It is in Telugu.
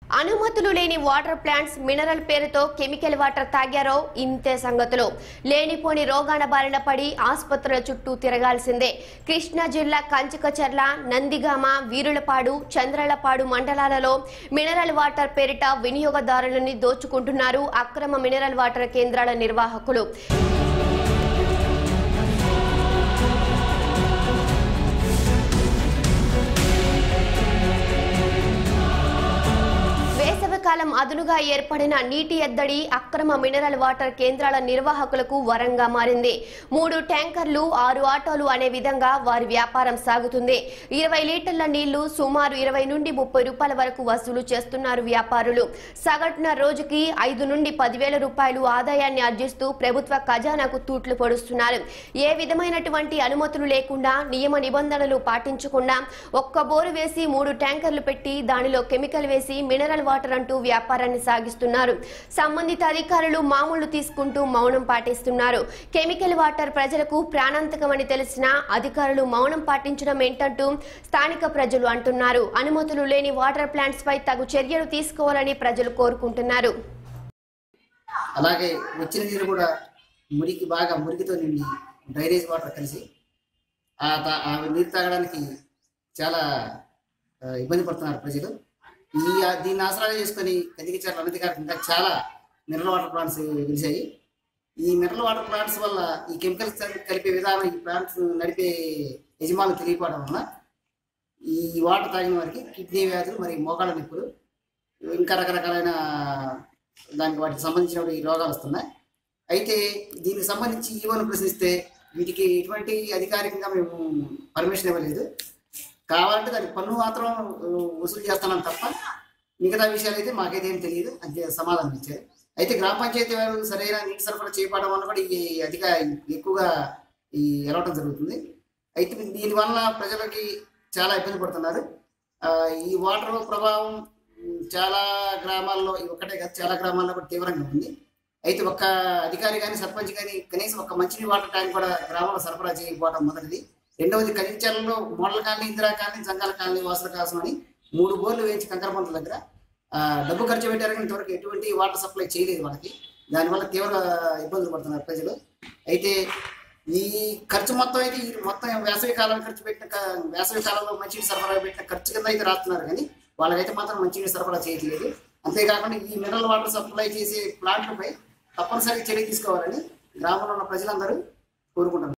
అనుమతులు లేని వాటర్ ప్లాంట్స్ మినరల్ పేరుతో కెమికల్ వాటర్ తాగారో ఇంతే సంగతులు లేనిపోని రోగాన బారిన పడి ఆసుపత్రుల చుట్టూ తిరగాల్సిందే కృష్ణా జిల్లా కంచికచర్ల నందిగామ వీరులపాడు చంద్రలపాడు మండలాలలో మినరల్ వాటర్ పేరిట వినియోగదారులని దోచుకుంటున్నారు అక్రమ మినరల్ వాటర్ కేంద్రాల నిర్వాహకులు వేసవికాలం అదునుగా ఏర్పడిన నీటి ఎద్దడి అక్రమ మినరల్ వాటర్ కేంద్రాల నిర్వాహకులకు వరంగా మారింది మూడు ట్యాంకర్లు ఆరు ఆటోలు అనే విధంగా వారి వ్యాపారం సాగుతుంది ఇరవై లీటర్ల నీళ్లు సుమారు ఇరవై నుండి ముప్పై రూపాయల వరకు వసూలు చేస్తున్నారు వ్యాపారులు సగటున రోజుకి ఐదు నుండి పదివేల రూపాయలు ఆదాయాన్ని ఆర్జిస్తూ ప్రభుత్వ ఖజానాకు తూట్లు పొడుస్తున్నారు ఏ విధమైనటువంటి అనుమతులు లేకుండా నియమ నిబంధనలు పాటించకుండా ఒక్క బోరు వేసి మూడు ట్యాంకర్లు పెట్టి దానిలో కెమికల్ వేసి మినరల్ వాటర్ అంటూ వ్యాపారాన్ని సాగిస్తున్నారు సంబంధిత అధికారులు మామూలు తీసుకుంటూ మౌనం పాటిస్తున్నారు కెమికల్ వాటర్ ప్రజలకు ప్రాణాంతకమని తెలిసినా అధికారులు మౌనం పాటించడం ఏంటంటూ స్థానిక ప్రజలు అంటున్నారు అనుమతులు లేని వాటర్ ప్లాంట్స్ పై తగు చర్యలు తీసుకోవాలని ప్రజలు కోరుకుంటున్నారు అలాగే వచ్చిన నీరు కూడా మురికి బాగా మురికితో నిండి డ్రైనేజ్ వాటర్ కలిసి ఆ తా- ఆ నీరు తాగడానికి చాలా ఆ, ఇబ్బంది పడుతున్నారు ప్రజలు ఈ ఆ, దీన్ని ఆసరాగా చేసుకొని కందికిచారు అనధికారికి ఇంకా చాలా మినరల్ వాటర్ ప్లాంట్స్ వెలిసాయి ఈ మినరల్ వాటర్ ప్లాంట్స్ వల్ల ఈ కెమికల్స్ కలిపే విధానం ఈ ప్లాంట్స్ నడిపే యజమానులు తెలియకపోవడం వల్ల ఈ వాటర్ తాగిన వారికి కిడ్నీ వ్యాధులు మరి మోకాళ్ళ నొప్పులు ఇంకా రకరకాలైన దానికి వాటికి సంబంధించిన ఈ రోగాలు వస్తున్నాయి అయితే దీనికి సంబంధించి ఈవోను ప్రశ్నిస్తే వీటికి ఎటువంటి అధికారికంగా మేము పర్మిషన్ ఇవ్వలేదు కావాలంటే దానికి పన్ను మాత్రం ఆ, వసూలు చేస్తున్నాం తప్ప మిగతా విషయాలు అయితే మాకైతే ఏం తెలియదు అంతే సమాధానం ఇచ్చారు అయితే గ్రామ పంచాయతీ వారు సరైన నీటి సరఫరా చేయకపోవడం వల్ల కూడా ఈ అధిక ఎక్కువగా ఈ ఎలవటం జరుగుతుంది అయితే దీనివల్ల ప్రజలకి చాలా ఇబ్బంది పడుతున్నారు ఆ, ఈ వాటర్ ప్రభావం ఉమ్, చాలా గ్రామాల్లో ఇది ఒక్కటే కాదు చాలా గ్రామాల్లో కూడా తీవ్రంగా ఉంది అయితే ఒక్క అధికారి కానీ సర్పంచ్ కానీ కనీసం ఒక మంచినీటి వాటర్ ట్యాంక్ కూడా గ్రామంలో సరఫరా చేయకపోవడం మొదటిది రెండవది కనిచర్లలో model colony Indira colony Jangala colony వాసుల కోసం అని మూడు బోర్లు వేయించి కంకరపంతుల దగ్గర ఆ, డబ్బు ఖర్చు పెట్టారు కానీ ఇంతవరకు ఎటువంటి వాటర్ సప్లై చేయలేదు వాళ్ళకి దానివల్ల తీవ్ర ఇబ్బందులు పడుతున్నారు ప్రజలు అయితే ఈ ఖర్చు మొత్తం అయితే ఈ మొత్తం వేసవి కాలం ఖర్చు పెట్టిన క- వేసవి కాలంలో మంచినీటి సరఫరా పెట్టిన ఖర్చు కింద అయితే రాస్తున్నారు కానీ వాళ్ళకైతే మాత్రం మంచినీటి సరఫరా చేయట్లేదు అంతేకాకుండా ఈ మినరల్ వాటర్ సప్లై చేసే ప్లాంట్లపై తప్పనిసరిగా చర్య తీసుకోవాలని గ్రామంలో ఉన్న ప్రజలందరూ కోరుకుంటున్నారు